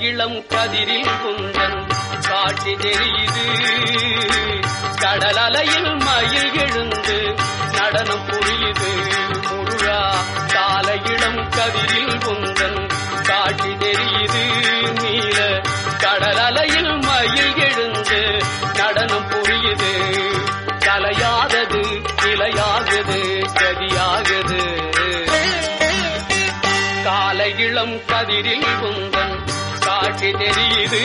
இளம் கதிரில் குந்தன் காட்சி தெரியுது கடல் அலையில் மயில் எழுந்து நடனம் புரியுது முருகா கால இளம் கதிரில் குந்தன் காட்சி தெரியுது நீல கடல் அலையில் மயில் எழுந்து நடனம் புரியுது கலையாதது நிலையாகுது கதியாகுது காலை இளம் கதிரில் குந்தன் காட்சி தெரியுது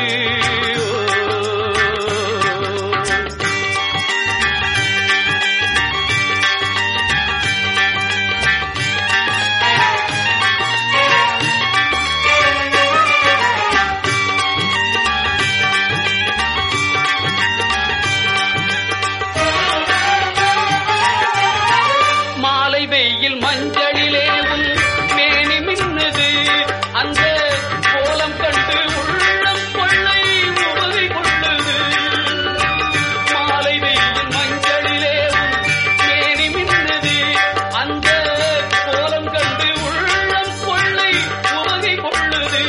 மாலை வெயில் மஞ்சளிலே உன் மேனி மின்னுது அந்த கோலம் கண்டு உள்ளம் கொள்ளை உபதி கொள்ளுது மாலை வெயில் மஞ்சளிலே உன் மேனி மின்னுது அந்த கோலம் கண்டு உள்ளம் கொள்ளை உபதி கொள்ளுது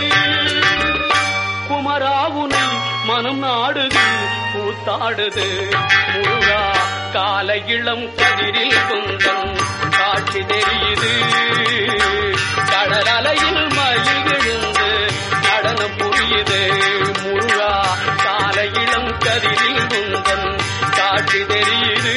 குமராவுனை மனம் நாடுது கூத்தாடுது முருகா கால இளம் கதிரில் குந்தன் காட்சி தெரியுது கடல் அலையில் மயில் எழுந்து நடனம் புரியுது முருகா கால இளம் கதிரில் குந்தன் காட்சி தெரியுது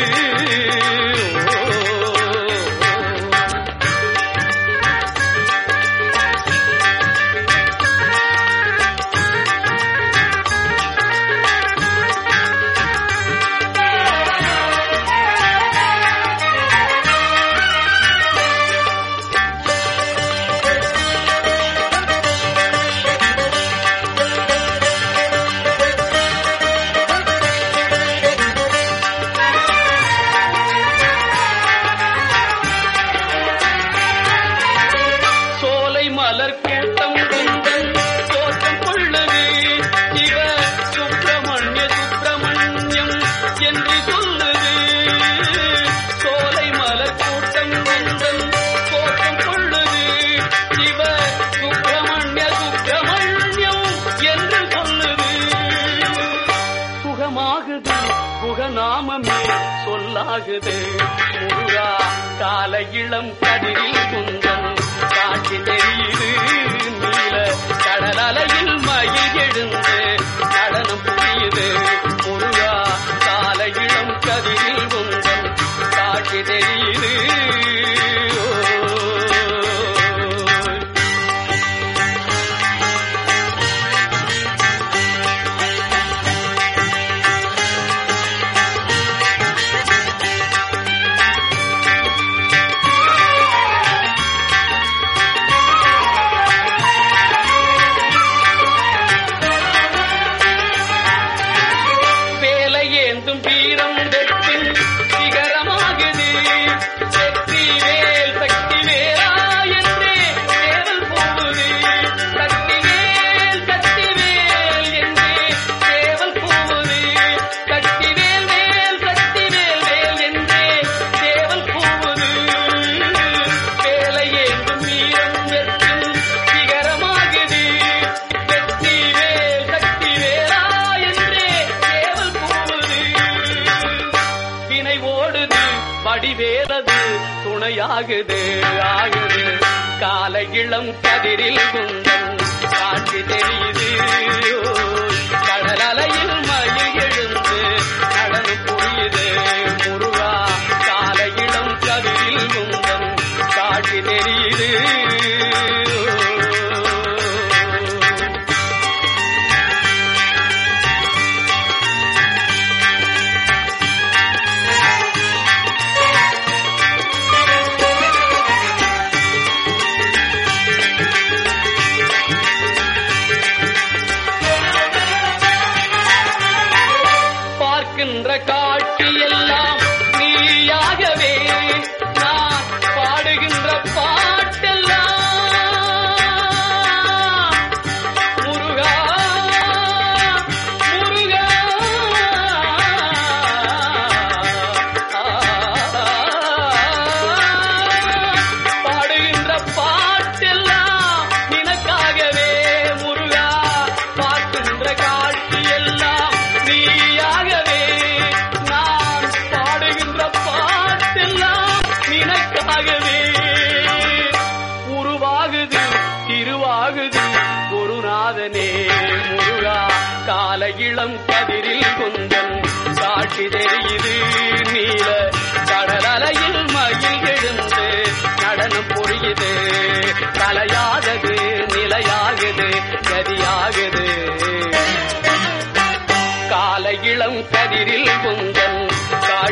சோலை மலர் கூட்டம் குந்தன் தோற்றம் கொள்ளுது சிவ சுப்பிரமணிய சுப்பிரமணியம் என்று சொல்லுது சோலை மலர் கூட்டம் குந்தன் தோற்றம் கொள்ளுது சிவ சுப்பிரமணிய சுப்பிரமணியம் என்று சொல்லுது சுகமாகுது புகநாமமே சொல்லாகுது முருகா கால இளம் கதிரில் குந்தன் காட்சி தெரியுது நீல கடல் அலையில் மயில் எழுந்து நடனம் புரியுது முருகா கால இளம் கதிரில் குந்தன் காட்சி தெரியுது வேலை ஏந்தும் வீரம் வெற்றின் சிகரமாகுது வெற்றி வேல் சக்தி வேலா என்றே தேவல் போகுது சக்தி வேல் சக்தி வேல் என்றே தேவல் போகுது சக்தி வேல் வேல் சக்தி வேல் வேல் என்றே தேவல் போகுது வேலை ஏந்தும் வீரம் வெற்றின் சிகரமாகுது வெற்றி வேல் சக்தி வேலா என்றே தேவல் போவது வினை ஓடுது வடிவேலது துணையாகுது ஆகுது கால இளம் கதிரில் குந்தன் காட்சி தெரியுது கடல் அலையில் மயில் எழுந்து நடனம் புரியுது முருகா கால இளம் கதிரில் குந்தன் காட்சி தெரியுது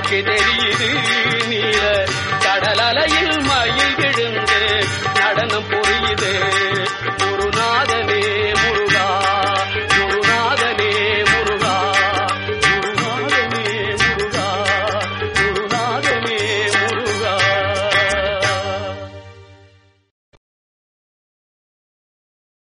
கண்ணுக்கு தெரியுது